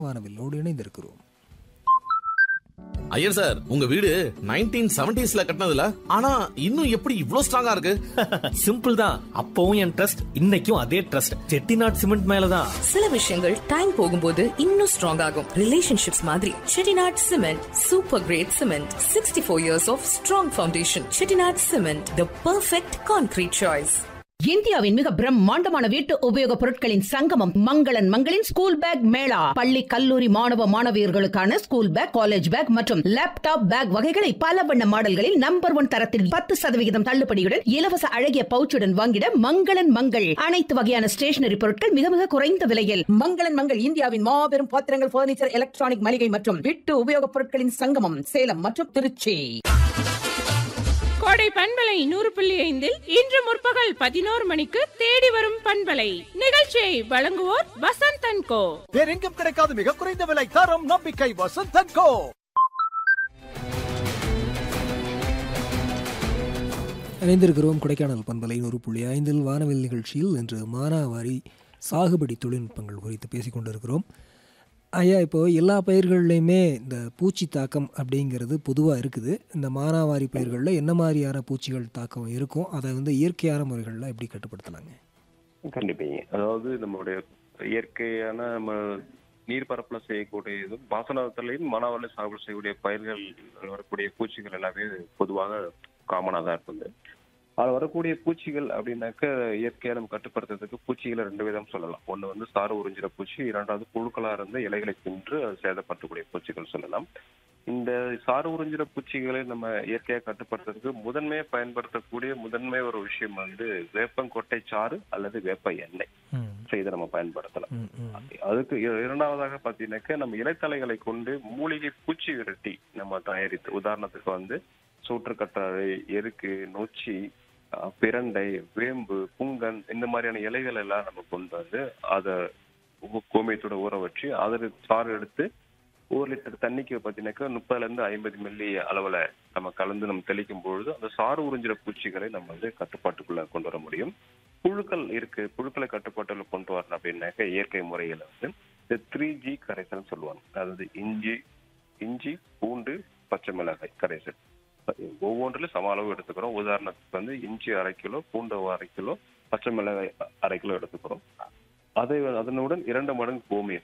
வானவில்லோடு இணைந்திருக்கிறோம் ஐயர் சார் உங்க வீடு நைன்டீன் செவன்டிஸ்ல கட்டினதுல ஆனா இன்னும் எப்படி இவ்ளோ ஸ்ட்ராங்கா இருக்கு சிம்பிள் தான் அப்பவும் என் ட்ரஸ்ட் இன்னைக்கும் அதே ட்ரஸ்ட் செட்டிநாட் சிமெண்ட் மேலதான் சில விஷயங்கள் டைம் போகும்போது இன்னும் ஸ்ட்ராங் ஆகும் ரிலேஷன்ஷிப்ஸ் மாதிரி Chettinad cement super great cement sixty four years of strong foundation Chettinad cement the perfect concrete choice இந்தியாவின் மிக பிரம்மாண்டமான வீட்டு உபயோகப் பொருட்களின் சங்கமம் மங்களன் மங்களின் ஸ்கூல் பேக் மேளா பள்ளி கல்லூரி மாணவ மாணவியர்களுக்கான ஸ்கூல் பேக் காலேஜ் பேக் மற்றும் லேப்டாப் பேக் வகைகளை பல வண்ண மாடல்களில் நம்பர் ஒன் தரத்தில் பத்து சதவிகிதம் தள்ளுபடியுடன் இலவச அழகிய பவுச்சுடன் வாங்கிட மங்களன் மங்கள் அனைத்து வகையான ஸ்டேஷனரி பொருட்கள் மிக மிக குறைந்த விலையில் மங்களன் மங்கள் இந்தியாவின் மாபெரும் பாத்திரங்கள் பர்னிச்சர் எலக்ட்ரானிக் மளிகை மற்றும் வீட்டு உபயோகப் பொருட்களின் சங்கமம் சேலம் மற்றும் திருச்சி கோடை பண்பலை நூறு புள்ளி ஐந்தில் இன்று முற்பகல் பதினோரு மணிக்கு தேடி வரும் பண்பலை நிகழ்ச்சியை வழங்குவோர் வசந்த் அண்ட் கோ வேறெங்கும் கிடைக்காத மிக குறைந்த விலை தரம் நம்பிக்கை வசந்தன் கோ இணைந்திருக்கிறோம் கொடைக்கானல் பண்பலை நூறு புள்ளி ஐந்தில் வானவில் நிகழ்ச்சியில் இன்று மானாவாரி சாகுபடி தொழில்நுட்பங்கள் குறித்து பேசிக் கொண்டிருக்கிறோம் ஐயா இப்போ எல்லா பயிர்கள்லையுமே இந்த பூச்சி தாக்கம் அப்படிங்கிறது பொதுவாக இருக்குது இந்த மானாவாரி பயிர்களில் என்ன மாதிரியான பூச்சிகள் தாக்கம் இருக்கும் அதை வந்து இயற்கையான முறைகளில் எப்படி கட்டுப்படுத்தலாங்க கண்டிப்பாங்க அதாவது நம்மளுடைய இயற்கையான நம்ம நீர்பரப்புல செய்யக்கூடிய இது பாசனத்திலையும் மணவரில் சாகுபடி செய்யக்கூடிய பயிர்கள் வரக்கூடிய பூச்சிகள் எல்லாமே பொதுவாக காமனாக தான் இருக்குது அதில் வரக்கூடிய பூச்சிகள் அப்படின்னாக்க இயற்கையாக நம்ம கட்டுப்படுத்துறதுக்கு பூச்சிகளை ரெண்டு விதம் சொல்லலாம் ஒன்று வந்து சாறு உறிஞ்சிற பூச்சி இரண்டாவது புழுக்களாக இருந்து இலைகளை தின்று அது சேதப்படுத்தக்கூடிய பூச்சிகள் சொல்லலாம் இந்த சாறு உறிஞ்சிற பூச்சிகளை நம்ம இயற்கையாக கட்டுப்படுத்துறதுக்கு முதன்மையாக பயன்படுத்தக்கூடிய முதன்மை ஒரு விஷயம் வந்து வேப்பங்கொட்டை சாறு அல்லது வேப்ப எண்ணெய் ஸோ இதை நம்ம பயன்படுத்தலாம் அதுக்கு இ- இரண்டாவதாக பார்த்தீங்கன்னாக்க நம்ம இலைத்தலைகளை கொண்டு மூலிகை பூச்சி விரட்டி நம்ம தயாரித்து உதாரணத்துக்கு வந்து சூற்றுக்கற்றாழை எருக்கு நொச்சி அஹ், பிரண்டை வேம்பு புங்கன் இந்த மாதிரியான இலைகள் எல்லாம் நம்ம கொண்டு வந்து அதை உ- கோமியத்தோட ஊற வச்சு அதில் சாறு எடுத்து ஒரு லிட்டர் தண்ணிக்கு பார்த்தீங்கன்னாக்கா முப்பதுல இருந்து ஐம்பது மில்லி அளவுல நம்ம கலந்து நம்ம தெளிக்கும் பொழுது அந்த சாறு உறிஞ்சிற பூச்சிகளை நம்ம வந்து கட்டுப்பாட்டுக்குள்ள கொண்டு வர முடியும் புழுக்கள் இருக்கு புழுக்களை கட்டுப்பாட்டுல கொண்டு வரணும் அப்படின்னாக்க இயற்கை முறையில வந்து இந்த த்ரீ ஜி கரைசல் சொல்லுவாங்க அதாவது இஞ்சி இஞ்சி பூண்டு பச்சை மிளகாய் கரைசல் ஒவ்வொன்றிலும் சம அளவு எடுத்துக்கிறோம் உதாரணத்துக்கு வந்து இஞ்சி அரை கிலோ பூண்டு அரை கிலோ பச்சை மிளகாய் அரை கிலோ எடுத்துக்கிறோம் அதை அதனுடன் இரண்டு மடங்கு கோமியம்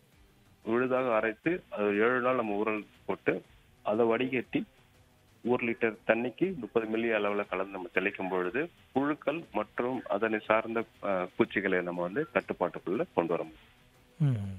விழுதாக அரைத்து அது ஏழு நாள் நம்ம ஊறல் போட்டு அதை வடிகட்டி ஒரு லிட்டர் தண்ணிக்கு முப்பது மில்லி அளவுல கலந்து நம்ம தெளிக்கும் பொழுது புழுக்கள் மற்றும் அதனை சார்ந்த அஹ், பூச்சிகளை நம்ம வந்து கட்டுப்பாட்டுக்குள்ள கொண்டு வர முடியும்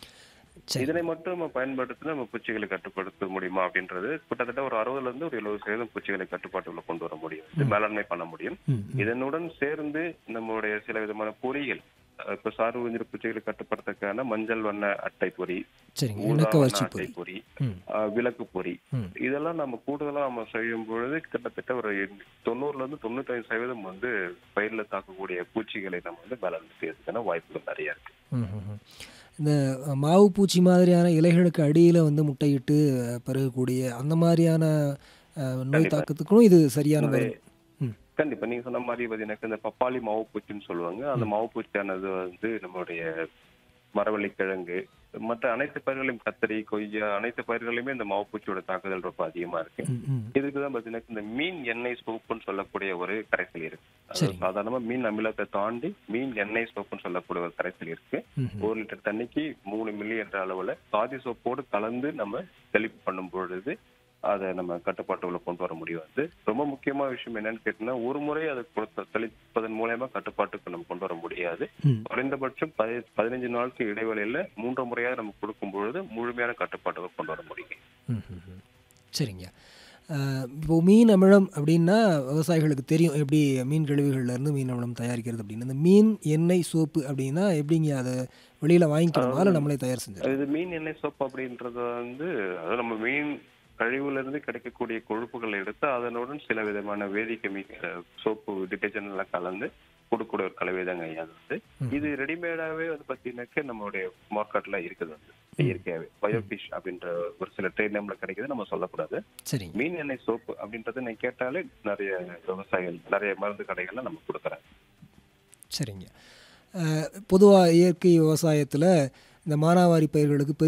சரி இதனை மட்டும் நம்ம பயன்படுத்தி நம்ம பூச்சிகளை கட்டுப்படுத்த முடியுமா அப்படின்றது கிட்டத்தட்ட ஒரு அறுபதுல இருந்து ஒரு எழுபது சதவீதம் பூச்சிகளை கட்டுப்பாட்டுக்குள்ள கொண்டு வர முடியும் இது மேலாண்மை பண்ண முடியும் ம், ம். இதனுடன் சேர்ந்து நம்மளுடைய சில விதமான பொறிகள் அஹ், இப்ப சாறு உறிஞ்சிற பூச்சிகளை கட்டுப்படுத்தக்கான மஞ்சள் வண்ண அட்டை பொறி சரிங்க ஊதா இணக்க வண்ண வச்சு அட்டை பொறி பொறி ம் அஹ், விளக்கு பொறி ம் இதெல்லாம் நம்ம கூடுதலா நம்ம செய்யும் பொழுது கிட்டத்தட்ட ஒரு தொண்ணூறுல இருந்து தொண்ணூத்தி சதவீதம் வந்து பயிர்ல தாக்கக்கூடிய பூச்சிகளை நம்ம வந்து பேலன்ஸ் செய்யறதுக்கான வாய்ப்புகள் நிறைய இருக்கு ம், ம், ம். இந்த அஹ், மாவு பூச்சி மாதிரியான இலைகளுக்கு அடியில் வந்து முட்டையிட்டு அஹ், பெருகக்கூடிய அந்த மாதிரியான அஹ், நோய் கண்டிப்பா. தாக்கத்துக்கும் இது சரியான இந்த- மருந்து ம் கண்டிப்பா நீங்க சொன்ன மாதிரி பாத்தீங்கன்னா இந்த பப்பாளி மாவு பூச்சின்னு சொல்லுவாங்க அந்த மாவு பூச்சியானது வந்து நம்மளுடைய மரவள்ளி கிழங்கு மற்ற அனைத்து பயிர்களையும் கத்தரி கொய்யா அனைத்து பயிர்களையுமே இந்த மாவு பூச்சியோட தாக்குதல் ரொம்ப அதிகமா இருக்கு ம் ம் இதுக்குதான் பாத்தீங்கன்னா இந்த மீன் எண்ணெய் சோப்புன்னு சொல்லக்கூடிய ஒரு கரைசல் இருக்கு அது சரி. சாதாரணமா மீன் அமிலத்தை தாண்டி மீன் எண்ணெய் சோப்புன்னு சொல்லக்கூடிய ஒரு கரைசல் இருக்கு ம் ம். ஒரு லிட்டர் தண்ணிக்கு மூணு மில்லி என்ற அளவுல சாதி சோப்போடு கலந்து நம்ம தெளிப்பு பண்ணும் பொழுது அதை நம்ம கட்டுப்பாட்டுக்குள்ள கொண்டு வர முடியும் வந்து ரொம்ப முக்கியமான விஷயம் என்னன்னு கேட்டீங்கன்னா ஒரு முறை அதை கொடுத்த தெளிப்பதன் மூலயமா கட்டுப்பாட்டுக்கு நம்ம கொண்டு வர முடியாது ம் குறைந்தபட்சம் பதி- பதினஞ்சு நாளுக்கு இடைவெளியில மூன்று முறையாக நம்ம கொடுக்கும் பொழுது முழுமையான கட்டுப்பாட்டுக்கு கொண்டு வர முடியும் ம், ம், ம். சரிங்க அஹ், இப்போ மீன் அமிலம் அப்படின்னா விவசாயிகளுக்கு தெரியும் எப்படி மீன் கழிவுகள்ல இருந்து மீன் அமிலம் தயாரிக்கிறது அப்படின்னு அந்த மீன் எண்ணெய் சோப்பு அப்படின்னா எப்படிங்க அதை வெளியில் வாங்கிக்கணுமா இல்லை நம்மளே தயார் செஞ்சு இது மீன் எண்ணெய் சோப்பு அப்படின்றது வந்து அதாவது நம்ம மீன் கழிவுல இருந்து கிடைக்கக்கூடிய கொழுப்புகளை எடுத்து அதனுடன் சில விதமான வேதி கெமிக்கல் சோப்பு டிட்டர்ஜென்ட் எல்லாம் கலந்து கொடுக்கூட ஒரு கலவைதாங்க ஐயா அது வந்து இது ரெடிமேடாவே வந்து பாத்தீங்கன்னாக்க நம்மளுடைய மார்க்கெட்ல இருக்குது வந்து இயற்கையாவே பயோபிஷ் அப்படின்ற ஒரு சில ட்ரேட் நேம்ல கிடைக்குது நம்ம சொல்லக்கூடாது சரிங்க மீன் எண்ணெய் சோப்பு அப்படின்றது நீங்க கேட்டாலே நிறைய விவசாயிகள் நிறைய மருந்து கடைகள்ல நம்ம கொடுக்குறாங்க சரிங்க பொதுவாக இயற்கை விவசாயத்தில் இந்த மானாவாரி பயிர்களுக்கு பெரிய